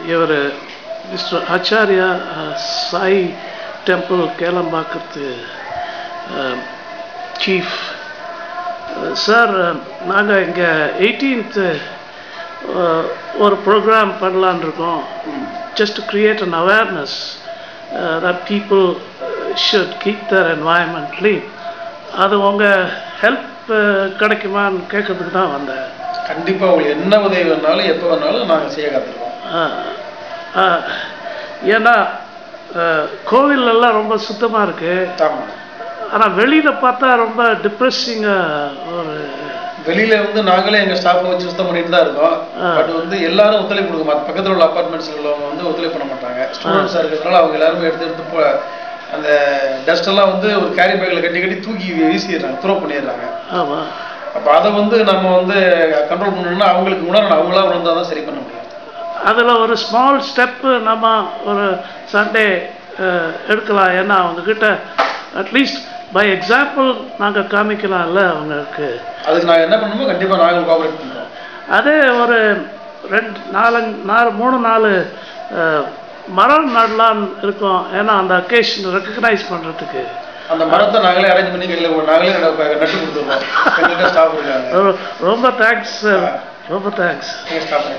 இவர் mister Acharya ah, Sai temple கேளம்பாக்கத்து chief sir நாங்கள் இங்கே எயிட்டீன்த்து ஒரு ப்ரோக்ராம் பண்ணலான் இருக்கோம் just to create an awareness uh, that people uh, should keep their environment clean. அது உங்கள் ஹெல்ப் கிடைக்குமான்னு கேட்கறதுக்கு தான் வந்தேன் கண்டிப்பா உங்களுக்கு என்ன உதவி வேணாலும் எப்போ வேணாலும் நாங்க செய்ய காத்திருக்கோம் ஆஹ், ஆஹ், ஏன்னா ஆஹ், கோவில் எல்லாம் ரொம்ப சுத்தமாக இருக்குது ஆமா ஆனால் வெளியில் பார்த்தா ரொம்ப டிப்ரெஸிங்காக ஒரு வெளியில வந்து நாங்களே எங்க ஸ்டாஃப் வச்சு சுத்தம் பண்ணிட்டு தான் இருக்கோம் ஆ. பட் வந்து எல்லாரும் ஒத்துழைப்பு கொடுக்க மாட்டாங்க பக்கத்துல உள்ள அபார்ட்மெண்ட்ஸ்ல உள்ளவங்க வந்து ஒத்துழைப்பு பண்ண மாட்டாங்க ஸ்டூடெண்ட்ஸா இருக்கிறதுனால அவங்க எல்லாருமே எடுத்து எடுத்து போ அந்த டஸ்ட் எல்லாம் வந்து ஒரு கேரி பேக்ல கட்டி கட்டி தூக்கி வீசிடுறாங்க த்ரோ பண்ணிடுறாங்க ஆமாம் அப்ப அதை வந்து நம்ம வந்து கண்ட்ரோல் பண்ணணும்னா அவங்களுக்கு உணரணும் அவங்களா உணர்ந்தா தான் சரி பண்ண முடியும் அதில் ஒரு ஸ்மால் ஸ்டெப்பு நம்ம ஒரு சண்டே எடுக்கலாம் ஏன்னா அவங்கக்கிட்ட அட்லீஸ்ட் பை எக்ஸாம்பிள் நாங்கள் காமிக்கலாம்ல அவங்களுக்கு அதுக்கு நாங்க என்ன பண்ணணுமோ கண்டிப்பா நாங்கள் கோஆபரேட் பண்றோம் அதே ஒரு ரெண்டு நாலஞ்சு நாலு மூணு நாலு அஹ், மரம் நடலான்னு இருக்கோம் ஏன்னா அந்த அக்கேஷன் ரெக்கக்னைஸ் பண்ணுறதுக்கு அந்த மரத்தை நாங்களே அரேஞ்ச் பண்ணி கையில நாங்களே நட- நட்டு கொடுத்துருவோம் எங்கள்கிட்ட ஸ்டாஃப் இருக்காங்க ரொம்ப தேங்க்ஸ் சார் ரொம்ப தேங்க்ஸ் எங்க ஸ்டாஃப்